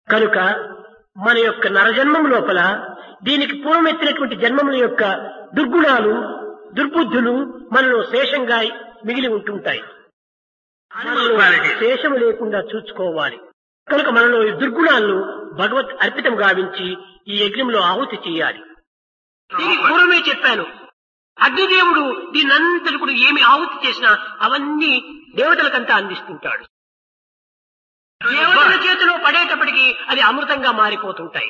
కనుక మన యొక్క నరజన్మం లోపల దీనికి పూర్వం ఎత్తినటువంటి జన్మముల యొక్క దుర్గుణాలు దుర్బుద్ధులు మనలో శేషంగా మిగిలి ఉంటుంటాయి మనలో శేషము లేకుండా చూసుకోవాలి కనుక మనలో ఈ దుర్గుణాలను భగవత్ అర్పితం గావించి ఈ యజ్ఞంలో ఆహుతి చేయాలి దీనికి పూర్వమే చెప్పాను అగ్నిదేవుడు దీనంతటి కూడా ఏమి ఆహుతి చేసినా అవన్నీ దేవతలకంతా అందిస్తుంటాడు దేవతల చేతిలో పడేటప్పటికి అది అమృతంగా మారిపోతుంటాయి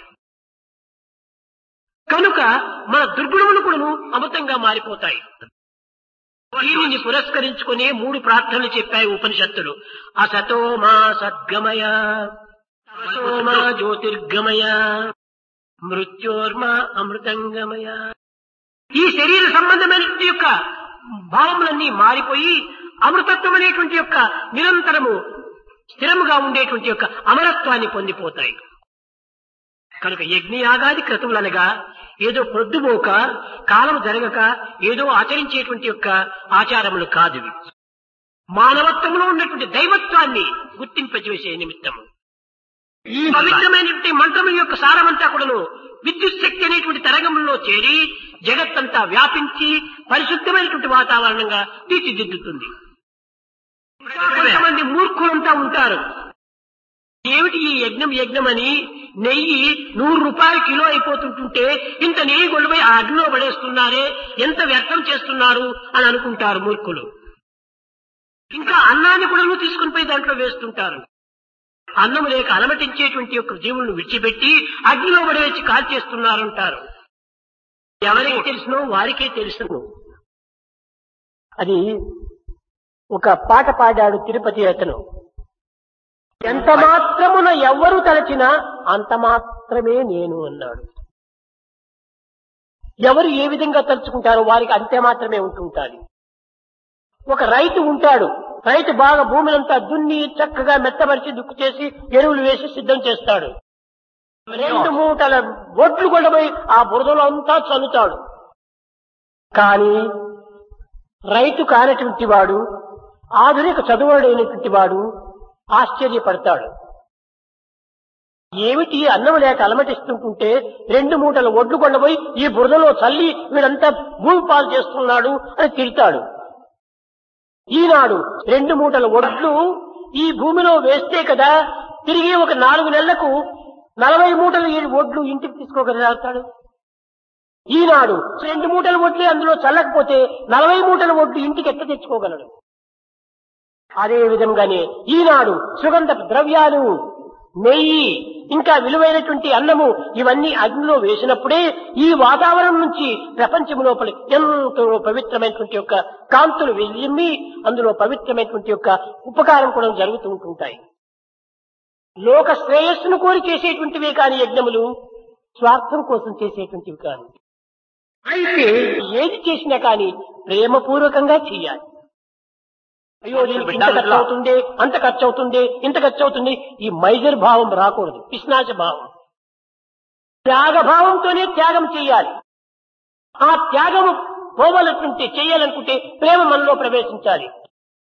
కనుక మన దుర్గుణములు కూడా అమృతంగా మారిపోతాయి దీనిని పురస్కరించుకునే మూడు ప్రార్థనలు చెప్పాయి ఉపనిషత్తులు అసతో మా సద్గమయ తమసో మా జ్యోతిర్గమయ మృత్యోర్మా అమృతంగమయ ఈ శరీర సంబంధమైనటువంటి యొక్క భావములన్నీ మారిపోయి అమృతత్వం అనేటువంటి యొక్క నిరంతరము స్థిరముగా ఉండేటువంటి యొక్క అమరత్వాన్ని పొందిపోతాయి కనుక యజ్ఞయాగాది క్రతువులనగా ఏదో పొద్దుపోక కాలం జరగక ఏదో ఆచరించేటువంటి యొక్క ఆచారములు కాదు ఇవి. మానవత్వంలో ఉన్నటువంటి దైవత్వాన్ని గుర్తింపజేసే నిమిత్తము ఈ పవిత్రమైనటువంటి మంత్రముల యొక్క సారమంతా కూడాను విద్యుత్ శక్తి అనేటువంటి తరంగంలో చేరి జగత్తంతా వ్యాపించి పరిశుద్ధమైనటువంటి వాతావరణంగా తీర్చిదిద్దుతుంది ఇంకా కొంతమంది మూర్ఖులంతా ఉంటారు ఏమిటి ఈ యజ్ఞం యజ్ఞం అని నెయ్యి నూరు రూపాయలు కిలో అయిపోతుంటుంటే ఇంత నెయ్యి గొడవై ఆ అగ్నిలో పడేస్తున్నారే ఎంత వ్యర్థం చేస్తున్నారు అని అనుకుంటారు మూర్ఖులు ఇంకా అన్నాన్ని కూడా తీసుకుని పోయి దాంట్లో వేస్తుంటారు అన్నము లేక అలమటించేటువంటి యొక్క జీవులను విడిచిపెట్టి అగ్నిలో పడేసి కాల్చేస్తున్నారంటారు ఎవరికి తెలుసునో వారికే తెలుసును అది ఒక పాట పాడాడు తిరుపతి అతను ఎంత మాత్రమున ఎవ్వరు తలచినా అంత మాత్రమే నేను అన్నాడు ఎవరు ఏ విధంగా తలుచుకుంటారో వారికి అంతే మాత్రమే ఉంటుంటారు ఒక రైతు ఉంటాడు రైతు బాగా భూమినంతా దున్ని చక్కగా మెత్తపరిచి దుక్కు చేసి ఎరువులు వేసి సిద్ధం చేస్తాడు రెండు మూటల ఒడ్లు కొడబోయి ఆ బురదలో అంతా చల్లుతాడు కానీ రైతు కానటువంటి వాడు ఆధునిక చదువుడైనటువంటి వాడు ఆశ్చర్యపడతాడు ఏమిటి అన్నం లేక అలమటిస్తుంటుంటే రెండు మూటల ఒడ్లు కొండపోయి ఈ బురదలో చల్లి వీడంతా భూమి పాలు చేస్తున్నాడు అని తిడతాడు ఈనాడు రెండు మూటల ఒడ్లు ఈ భూమిలో వేస్తే కదా తిరిగి ఒక నాలుగు నెలలకు నలభై మూటల ఈ ఒడ్లు ఇంటికి తీసుకోగలుగుతాడు ఈనాడు రెండు మూటల ఒడ్లే అందులో చల్లకపోతే నలభై మూటల ఒడ్లు ఇంటికి ఎట్ట తెచ్చుకోగలడు అదే విధంగానే ఈనాడు సుగంధ ద్రవ్యాలు నెయ్యి ఇంకా విలువైనటువంటి అన్నము ఇవన్నీ అగ్నిలో వేసినప్పుడే ఈ వాతావరణం నుంచి ప్రపంచం లోపల ఎంతో పవిత్రమైనటువంటి యొక్క కాంతులు వెళ్ళిమ్మి అందులో పవిత్రమైనటువంటి యొక్క ఉపకారం కూడా జరుగుతూ ఉంటుంటాయి లోక శ్రేయస్సును కోరి చేసేటువంటివే కాని యజ్ఞములు స్వార్థం కోసం చేసేటువంటివి కాదు అయితే ఏది చేసినా కానీ ప్రేమపూర్వకంగా చేయాలి అయ్యో దీనికి ఇంత ఖర్చు అవుతుంది అంత ఖర్చు అవుతుంది ఇంత ఖర్చు అవుతుంది ఈ మైజర్ భావం రాకూడదు పిశ్నాశ భావం త్యాగ భావంతోనే త్యాగం చేయాలి ఆ త్యాగము పోవాలనుకుంటే చేయాలనుకుంటే ప్రేమ మనలో ప్రవేశించాలి